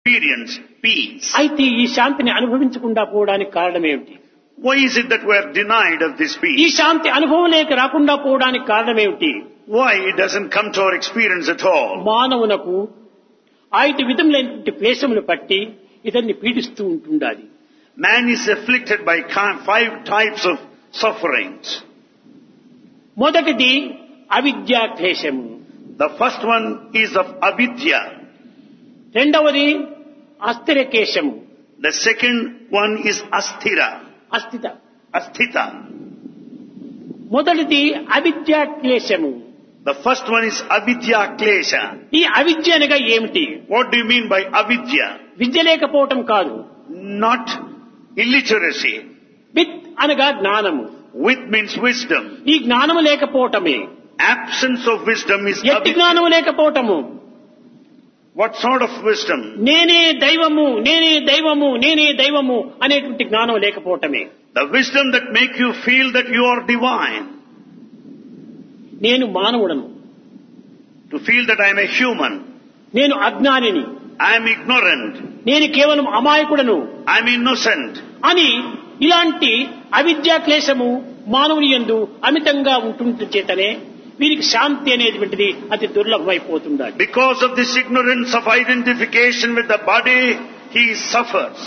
experience peace. అయితే ఈ శాంతిని అనుభవించకుండా పోవడానికి కారణం ఏమిటి Why is it that we are denied of this ఈ peace? శాంతి అనుభవంలోకి రాకుండా పోవడానికి కారణం ఏమిటి Why it doesn't come to our experience at all? మానవునకు ఐదు విధములైనటువంటి క్లేశములు పట్టి ఇతన్ని పీడిస్తూ ఉంటుండాలి Man is afflicted by ki- five types of sufferings. మొదటిది అవిద్యా క్లేశము The first one is of avidya. రెండవది అస్థిరకేశము The second one is asthira, అస్థిత asthita. మొదటిది అవిద్యా క్లేశము The first one is avidya klesha. ఈ అవిద్య అనగా ఏమిటి What do you mean by avidya? విద్య లేకపోవటం కాదు Not illiteracy. విత్ అనగా జ్ఞానము With means wisdom. ఈ జ్ఞానము లేకపోవటమే Absence of wisdom is ఎట్టి avidya. జ్ఞానము లేకపోవటము What sort of wisdom? నేనే దైవము నేనే దైవము నేనే దైవము అనేటువంటి జ్ఞానం లేకపోవటమే The wisdom that make you feel that you are divine. నేను మానవుడను To feel that I am a human. నేను అజ్ఞానిని I am ignorant. నేను కేవలం అమాయకుడను I am innocent. అని ఇలాంటి అవిద్యా క్లేశము మానవుని యందు అమితంగా ఉంటుంట చేతనే వీరికి శాంతి అనేటువంటిది అతి దుర్లభమైపోతుండాలి Because of this ignorance of identification with the body, he suffers.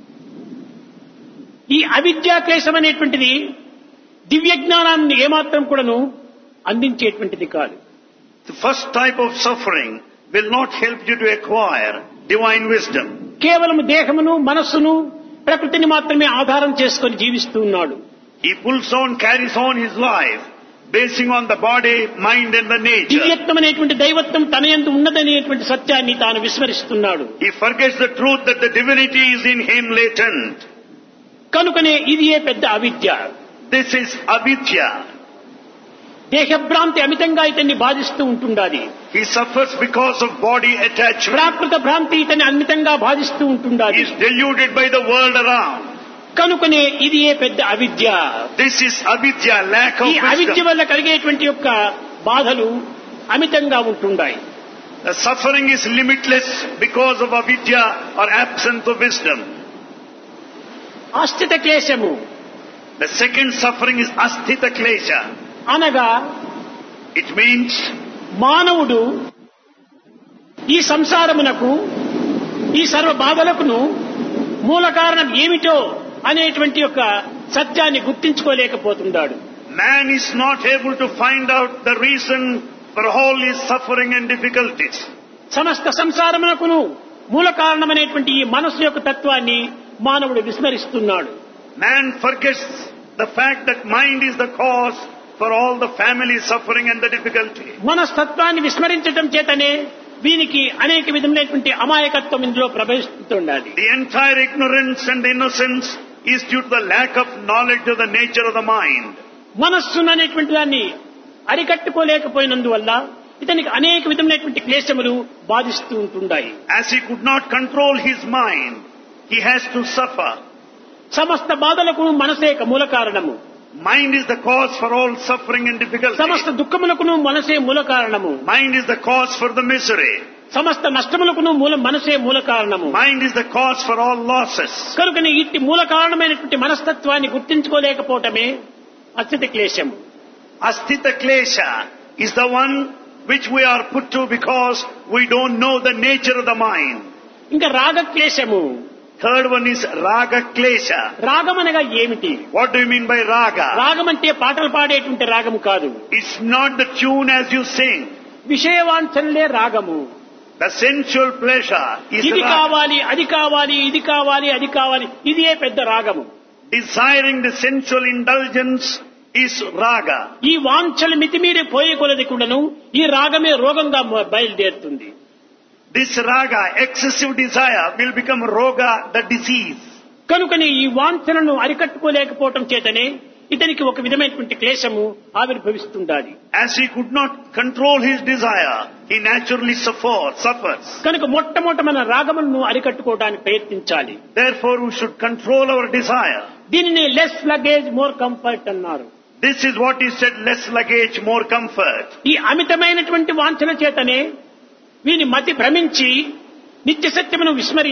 ఈ అవిద్యా క్లేశం అనేటువంటిది దివ్య జ్ఞానాన్ని ఏమాత్రం కూడాను అందించేటువంటిది కాదు The first type of suffering will not help you to acquire divine wisdom. కేవలం దేహమును మనస్సును ప్రకృతిని మాత్రమే ఆధారం చేసుకొని జీవిస్తూ ఉన్నాడు He pulls on, carries on his life, basing on the body, mind and the nature. దివ్యత్వం అనేటువంటి దైవత్వం తన ఎందు ఉన్నదనేటువంటి సత్యాన్ని తాను విస్మరిస్తున్నాడు He forgets the truth that the divinity is in him latent. కనుకనే ఇదియే పెద్ద అవిద్య This is avidya. దేహభ్రాంతి అమితంగా ఇతన్ని బాధిస్తూ ఉంటుండాలి He suffers because of body attachment. ప్రాకృత భ్రాంతి ఇతన్ని అమితంగా బాధిస్తూ He ఉంటుండాలి is deluded by the world around. కనుకనే ఇది ఏ పెద్ద అవిద్య This is avidya, lack of ఈ అవిద్య wisdom. వల్ల కలిగేటువంటి యొక్క బాధలు అమితంగా ఉంటుండాయి The suffering is limitless because of avidya or absence of wisdom. ఆస్థిత క్లేశము The second suffering is asthita klesha. అనగా It means మానవుడు ఈ సంసారమునకు ఈ సర్వ బాధలకును మూల కారణం ఏమిటో అనేటువంటి యొక్క సత్యాన్ని గుర్తించుకోలేకపోతున్నాడు man is not able to find out the reason for all his suffering and difficulties. సమస్త సంసారమునకును మూల కారణమైనటువంటి ఈ మనస్సు యొక్క తత్వాన్ని మానవుడు విస్మరిస్తున్నాడు Man forgets the fact that mind is the cause for all the family suffering and the difficulty. మనస్తత్వాన్ని విస్మరించడం చేతనే వీనికి అనేక విధములైనటువంటి అమాయకత్వం ఇందులో ప్రవేశిస్తుండాలి The entire ignorance and innocence is due to the lack of knowledge of the nature of the mind. మనస్సును అనేటువంటి దాన్ని అరికట్టుకోలేకపోయినందువల్ల ఇతనికి అనేక విధములైనటువంటి క్లేశములు బాధిస్తూ ఉంటుండాయి As he could not control his mind, he has to suffer. సమస్త బాధలకు మనసే ఒక మూల కారణము Mind is the cause for all suffering and difficulty. సమస్త దుఃఖములకును మనసే మూల కారణము Mind is the cause for the misery. సమస్త నష్టములకును మూల మనసే మూల కారణము Mind is the cause for all losses. కనుకని ఇట్టి మూల కారణమైనటువంటి మనస్తత్వాన్ని గుర్తించుకోలేకపోవటమే అత్యత క్లేశము Asthita klesha is the one which we are put to because we don't know the nature of the mind. ఇంకా రాగ క్లేశము Third one is raga klesha. రాగం అనగా ఏమిటి What do you mean by raga? రాగం అంటే పాటలు పాడేటువంటి రాగం కాదు It's not the tune as you sing. విషయవాంఛనలే రాగము The sensual pleasure is ఇది raga. కావాలి అది కావాలి ఇది కావాలి అది కావాలి ఇదే పెద్ద రాగము Desiring the sensual indulgence is raga. ఈ వాంఛలు మితిమీరి పోయే కొలది కూడాను ఈ రాగమే రోగంగా మొ- బయలుదేరుతుంది This raga, excessive desire, will become roga, the disease. కనుకని ఈ వాంఛలను అరికట్టుకోలేకపోవటం చేతనే ఇతనికి ఒక విధమైనటువంటి క్లేశము ఆవిర్భవిస్తుండాలి As he could not control his desire, he naturally suffer, suffers. కనుక మొట్టమొదట మన రాగములను అరికట్టుకోవడానికి ప్రయత్నించాలి Therefore, we should control our desire. దీనిని లెస్ లగేజ్ మోర్ కంఫర్ట్ అన్నారు This is what he said, less luggage, more comfort. ఈ అమితమైనటువంటి వాంఛన చేతనే వీని మతి భ్రమించి నిత్య సత్యమును విస్మరించి